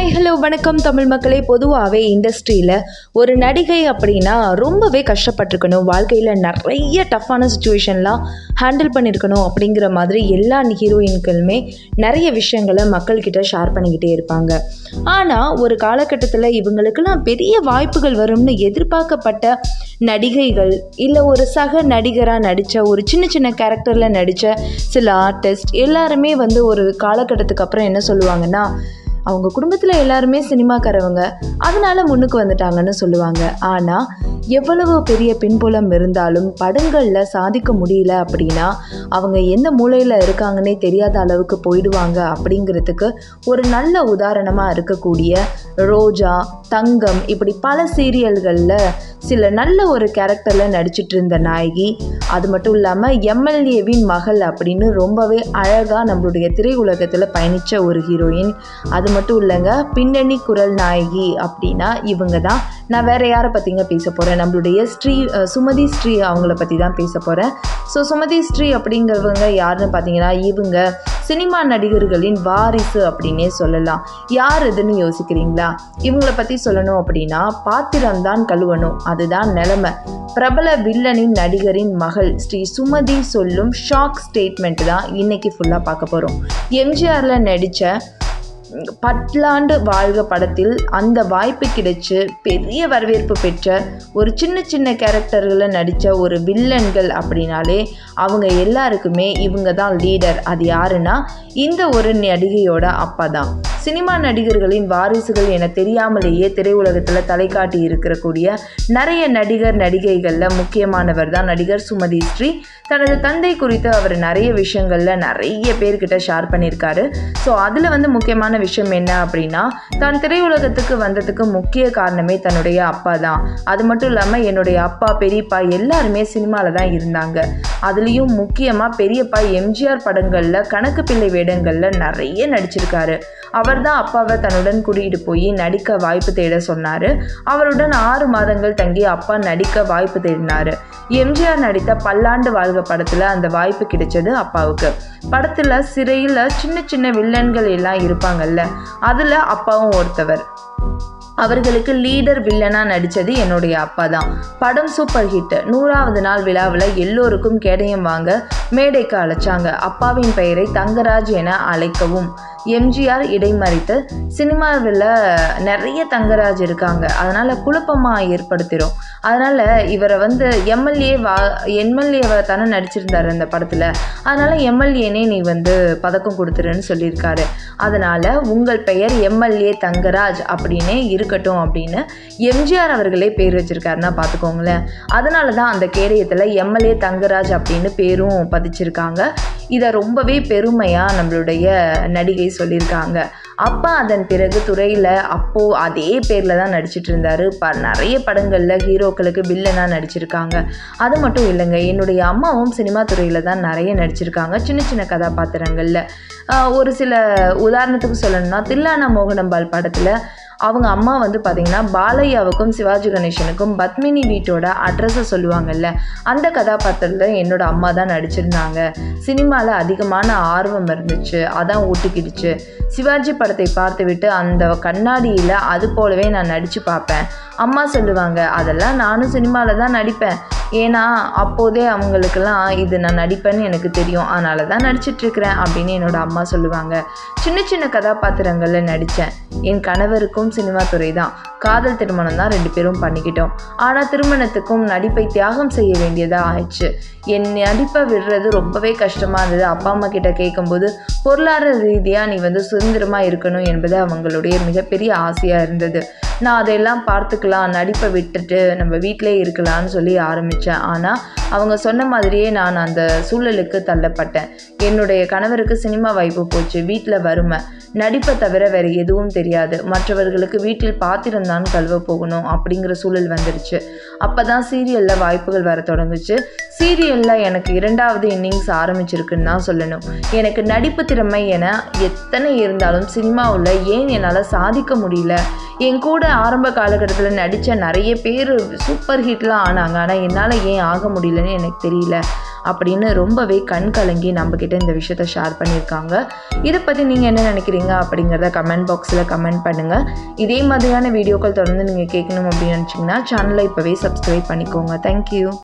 hi hello வணக்கம் தமிழ் மக்களே பொதுவாகவே இண்டஸ்ட்ரியில் ஒரு நடிகை அப்படின்னா ரொம்பவே கஷ்டப்பட்டிருக்கணும் வாழ்க்கையில் நிறைய டஃப்பான சுச்சுவேஷன்லாம் ஹேண்டில் பண்ணியிருக்கணும் அப்படிங்கிற மாதிரி எல்லா ஹீரோயின்களுமே நிறைய விஷயங்களை மக்கள்கிட்ட ஷேர் பண்ணிக்கிட்டே இருப்பாங்க ஆனால் ஒரு காலகட்டத்தில் இவங்களுக்கெல்லாம் பெரிய வாய்ப்புகள் வரும்னு எதிர்பார்க்கப்பட்ட நடிகைகள் இல்லை ஒரு சக நடிகராக நடித்த ஒரு சின்ன சின்ன கேரக்டரில் நடித்த சில ஆர்டிஸ்ட் எல்லாருமே வந்து ஒரு காலகட்டத்துக்கு அப்புறம் என்ன சொல்லுவாங்கன்னா அவங்க குடும்பத்தில் எல்லாருமே சினிமாக்காரவங்க அதனால முன்னுக்கு வந்துட்டாங்கன்னு சொல்லுவாங்க ஆனால் எவ்வளவு பெரிய பின்புலம் இருந்தாலும் படங்களில் சாதிக்க முடியல அப்படின்னா அவங்க எந்த மூலையில் இருக்காங்கன்னே தெரியாத அளவுக்கு போயிடுவாங்க அப்படிங்கிறதுக்கு ஒரு நல்ல உதாரணமாக இருக்கக்கூடிய ரோஜா தங்கம் இப்படி பல சீரியல்களில் சில நல்ல ஒரு கேரக்டரில் நடிச்சிட்டு இருந்த நாயகி அது மட்டும் இல்லாமல் எம்எல்ஏவின் மகள் அப்படின்னு ரொம்பவே அழகாக நம்மளுடைய திரையுலகத்தில் பயணித்த ஒரு ஹீரோயின் அது மட்டும் இல்லைங்க பின்னணி குரல் நாயகி அப்படின்னா இவங்க தான் நான் வேற யாரை பற்றிங்க பேச போகிறேன் நம்மளுடைய ஸ்ரீ அஹ், சுமதி ஸ்ரீ அவங்கள பற்றி தான் பேச போகிறேன் ஸோ சுமதி ஸ்ரீ அப்படிங்கிறவங்க யாருன்னு பார்த்தீங்கன்னா இவங்க சினிமா நடிகர்களின் வாரிசு அப்படின்னே சொல்லலாம் யார் இதுன்னு யோசிக்கிறீங்களா இவங்கள பற்றி சொல்லணும் அப்படின்னா பாத்திரம்தான் கழுவணும் அதுதான் நிலைமை பிரபல வில்லனின் நடிகரின் மகள் ஸ்ரீ சுமதி சொல்லும் ஷாக் ஸ்டேட்மெண்ட் தான் இன்னைக்கு ஃபுல்லாக பார்க்க போகிறோம் எம்ஜிஆரில் நடித்த பట్లాண்டு வாழ்க படத்தில் அந்த வாய்ப்பு கிடைச்சு பெரிய வரவேற்பு பெற்ற ஒரு சின்ன சின்ன கேரக்டர்களில் நடித்த ஒரு வில்லன்கள் அப்படின்னாலே அவங்க எல்லாருக்குமே இவங்க தான் லீடர் அது யாருன்னா இந்த ஒரு நடிகையோட அப்பா தான் சினிமா நடிகர்களின் வாரிசுகள் என தெரியாமலேயே திரையுலகத்தில் தலை காட்டி இருக்கக்கூடிய நிறைய நடிகர் நடிகைகளில் முக்கியமானவர் தான் நடிகர் சுமதி ஸ்ரீ தனது தந்தை குறித்து அவர் நிறைய விஷயங்களில் நிறைய பேர்கிட்ட ஷேர் பண்ணியிருக்காரு ஸோ அதில் வந்து முக்கியமான விஷயம் என்ன அப்படின்னா தான் திரையுலகத்துக்கு வந்ததுக்கு முக்கிய காரணமே தன்னுடைய அப்பா தான் அது மட்டும் இல்லாமல் என்னுடைய அப்பா பெரியப்பா எல்லாருமே சினிமாவில் தான் இருந்தாங்க அதுலேயும் முக்கியமாக பெரியப்பா எம்ஜிஆர் படங்களில் கணக்கு பிள்ளை வேடங்களில் நிறைய நடிச்சிருக்காரு அவர் தான் அப்பாவை தன்னுடன் கூட்டிகிட்டு போய் நடிக்க வாய்ப்பு தேட சொன்னார் அவருடன் ஆறு மாதங்கள் தங்கி அப்பா நடிக்க வாய்ப்பு தேடினார் எம்ஜிஆர் நடித்த பல்லாண்டு வாழ்க படத்தில் அந்த வாய்ப்பு கிடைச்சது அப்பாவுக்கு படத்தில் சிறையில் சின்ன சின்ன வில்லன்கள் எல்லாம் இருப்பாங்கல்ல அதில் அப்பாவும் ஒருத்தவர் அவர்களுக்கு லீடர் வில்லனாக நடித்தது என்னுடைய அப்பா தான் படம் சூப்பர் ஹிட் நூறாவது நாள் விழாவில் எல்லோருக்கும் கேடயம் வாங்க மேடைக்கு அழைச்சாங்க அப்பாவின் பெயரை தங்கராஜ் என அழைக்கவும் எம்ஜிஆர் இடைமறித்து சினிமாவில் நிறைய தங்கராஜ் இருக்காங்க அதனால் குழப்பமாக ஏற்படுத்திடும் அதனால் இவரை வந்து எம்எல்ஏ வா எம்எல்ஏவை தானே நடிச்சிருந்தாரு அந்த படத்தில் அதனால் எம்எல்ஏனே நீ வந்து பதக்கம் கொடுத்துருன்னு சொல்லியிருக்காரு அதனால் உங்கள் பெயர் எம்எல்ஏ தங்கராஜ் அப்படின்னே இருக்கட்டும் அப்படின்னு எம்ஜிஆர் அவர்களே பேர் வச்சிருக்காருன்னா பார்த்துக்கோங்களேன் அதனால தான் அந்த கேடயத்தில் எம்எல்ஏ தங்கராஜ் அப்படின்னு பேரும் பதிச்சிருக்காங்க இதை ரொம்பவே பெருமையாக நம்மளுடைய நடிகை சொல்லியிருக்காங்க அப்பா அதன் பிறகு துறையில் அப்போது அதே பேரில் தான் நடிச்சிட்டு இருந்தார் ப நிறைய படங்களில் ஹீரோக்களுக்கு வில்லனாக நடிச்சிருக்காங்க அது மட்டும் இல்லைங்க என்னுடைய அம்மாவும் சினிமா துறையில் தான் நிறைய நடிச்சிருக்காங்க சின்ன சின்ன கதாபாத்திரங்களில் ஆஹ் ஒரு சில உதாரணத்துக்கு சொல்லணும்னா தில்லானா மோகனம்பால் படத்தில் அவங்க அம்மா வந்து பார்த்திங்கன்னா பாலையாவுக்கும் சிவாஜி கணேசனுக்கும் பத்மினி வீட்டோட அட்ரஸை சொல்லுவாங்கல்ல அந்த கதாபாத்திரத்தில் என்னோட அம்மா தான் நடிச்சிருந்தாங்க சினிமாவில் அதிகமான ஆர்வம் இருந்துச்சு அதான் ஊட்டிக்கிடுச்சு சிவாஜி படத்தை பார்த்துவிட்டு அந்த கண்ணாடியில் அது போலவே நான் நடித்து பார்ப்பேன் அம்மா சொல்லுவாங்க அதெல்லாம் நானும் சினிமாவில் தான் நடிப்பேன் ஏன்னா அப்போதே அவங்களுக்கெல்லாம் இது நான் நடிப்பேன்னு எனக்கு தெரியும் அதனால தான் நடிச்சிட்ருக்கிறேன் அப்படின்னு என்னோட அம்மா சொல்லுவாங்க சின்ன சின்ன கதாபாத்திரங்களில் நடித்தேன் என் கணவருக்கும் சினிமா துறை தான் காதல் திருமணம் தான் ரெண்டு பேரும் பண்ணிக்கிட்டோம் ஆனால் திருமணத்துக்கும் நடிப்பை தியாகம் செய்ய வேண்டியதாக ஆயிடுச்சு என் நடிப்பை விடுறது ரொம்பவே கஷ்டமாக இருந்தது அப்பா அம்மா கிட்ட கேட்கும்போது பொருளாதார ரீதியாக நீ வந்து சுதந்திரமாக இருக்கணும் என்பது அவங்களுடைய மிகப்பெரிய ஆசையாக இருந்தது நான் அதையெல்லாம் பார்த்துக்கலாம் நடிப்பை விட்டுட்டு நம்ம வீட்டிலே இருக்கலாம்னு சொல்லி ஆரம்பித்தேன் ஆனால் அவங்க சொன்ன மாதிரியே நான் அந்த சூழலுக்கு தள்ளப்பட்டேன் என்னுடைய கணவருக்கு சினிமா வாய்ப்பு போச்சு வீட்டில் வறுமை நடிப்பை தவிர வேறு எதுவும் தெரியாது மற்றவர்களுக்கு வீட்டில் பாத்திரம் தான் கழுவ போகணும் அப்படிங்கிற சூழல் வந்துருச்சு அப்போ தான் சீரியலில் வாய்ப்புகள் வர தொடங்குச்சு சீரியலில் எனக்கு இரண்டாவது இன்னிங்ஸ் ஆரம்பிச்சிருக்குன்னு தான் சொல்லணும் எனக்கு நடிப்பு திறமை என எத்தனை இருந்தாலும் சினிமாவில் ஏன் என்னால் சாதிக்க முடியல என் கூட ஆரம்ப காலகட்டத்தில் நடித்த நிறைய பேர் சூப்பர் ஹிட்லாம் ஆனாங்க ஆனால் என்னால் ஏன் ஆக முடியலன்னு எனக்கு தெரியல அப்படின்னு ரொம்பவே கண் கலங்கி நம்மக்கிட்ட இந்த விஷயத்த ஷேர் பண்ணியிருக்காங்க இதை பற்றி நீங்கள் என்ன நினைக்கிறீங்க அப்படிங்கிறத கமெண்ட் பாக்ஸில் கமெண்ட் பண்ணுங்கள் இதே மாதிரியான வீடியோக்கள் தொடர்ந்து நீங்கள் கேட்கணும் அப்படின்னு நினச்சிங்கன்னா சேனலை இப்போவே சப்ஸ்கிரைப் பண்ணிக்கோங்க தேங்க்யூ